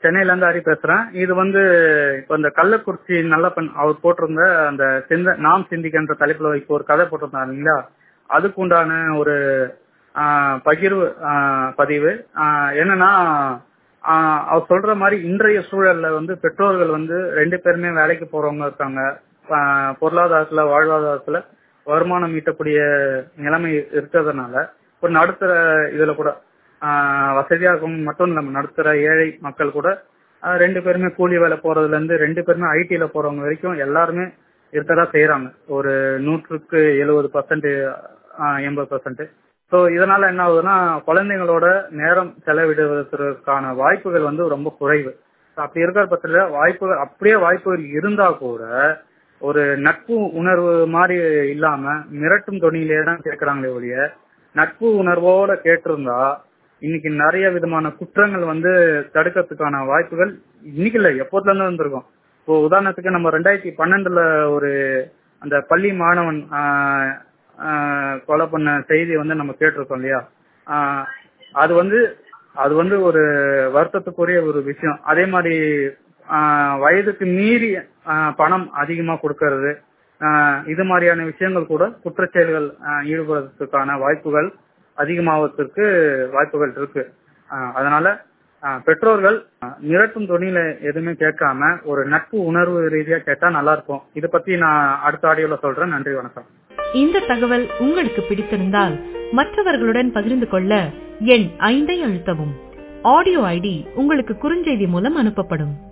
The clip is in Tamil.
சென்னையில இருந்து ஹரி பேசுறேன் இது வந்து இப்ப இந்த கள்ளக்குறிச்சி நல்லப்பன் அவர் போட்டிருந்த அந்த சிந்த நாம் சிந்திக்கின்ற தலைப்புல இப்போ ஒரு கதை போட்டிருந்தாங்க இல்லைங்களா அதுக்கு உண்டான ஒரு ஆஹ், பகிர்வு ஆஹ், பதிவு ஆஹ், என்னன்னா ஆஹ், அவர் சொல்ற மாதிரி இன்றைய சூழல்ல வந்து பெற்றோர்கள் வந்து ரெண்டு பேருமே வேலைக்கு போறவங்க இருக்காங்க ஆஹ், பொருளாதாரத்துல வாழ்வாதாரத்துல வருமானம் ஈட்டக்கூடிய நிலைமை இருக்கிறதுனால ஒரு நடுத்தர இதுல கூட ஆஹ், வசதியா இருக்கவங்க மட்டும் இல்லாம நடுத்தர ஏழை மக்கள் கூட ஆஹ், ரெண்டு பேருமே கூலி வேலை போறதுல இருந்து ரெண்டு பேருமே ஐடில போறவங்க வரைக்கும் எல்லாருமே இருக்கதான் செய்யறாங்க ஒரு நூற்றுக்கு எழுபது பர்சன்ட் எண்பது பர்சன்ட் ஸோ இதனால என்ன ஆகுதுன்னா குழந்தைங்களோட நேரம் செலவிடுவதற்கான வாய்ப்புகள் வந்து ரொம்ப குறைவு So, அப்படி இருக்கிற பட்சத்துல வாய்ப்புகள் அப்படியே வாய்ப்புகள் இருந்தா கூட ஒரு நட்பு உணர்வு மாதிரி இல்லாம மிரட்டும் தொனியிலே தான் கேட்கறாங்களே ஒழிய நட்பு உணர்வோட கேட்டிருந்தா இன்னைக்கு நிறைய விதமான குற்றங்கள் வந்து தடுக்கிறதுக்கான வாய்ப்புகள் இன்னைக்கு இல்ல எப்போதுல இருந்து வந்திருக்கும் இப்போ உதாரணத்துக்கு நம்ம ரெண்டாயிரத்தி பன்னெண்டுல ஒரு அந்த பள்ளி மாணவன் ஆஹ், ஆஹ், கொலை பண்ண செய்தி வந்து நம்ம கேட்டிருக்கோம் இல்லையா ஆஹ், அது வந்து அது வந்து ஒரு வருத்தத்துக்குரிய ஒரு விஷயம் அதே மாதிரி ஆஹ், வயதுக்கு மீறி ஆஹ், பணம் அதிகமா கொடுக்கறது ஆஹ், இது மாதிரியான விஷயங்கள் கூட குற்றச்செயல்கள் ஆஹ், ஈடுபடுறதுக்கான வாய்ப்புகள் அதிகமாவதற்கு வாய்ப்புகள் இருக்கு ஆஹ், அதனால ஆஹ், பெற்றோர்கள் ஆஹ், மிரட்டும் தொனியில எதுவுமே கேட்காம ஒரு நட்பு உணர்வு ரீதியா கேட்டா நல்லா இருக்கும் இத பத்தி நான் அடுத்த ஆடியோல சொல்றேன் நன்றி வணக்கம் இந்த தகவல் உங்களுக்கு பிடித்திருந்தால் மற்றவர்களுடன் பகிர்ந்து கொள்ள எண் ஐந்தை அழுத்தவும் ஆடியோ ஐடி உங்களுக்கு குறுஞ்செய்தி மூலம் அனுப்பப்படும்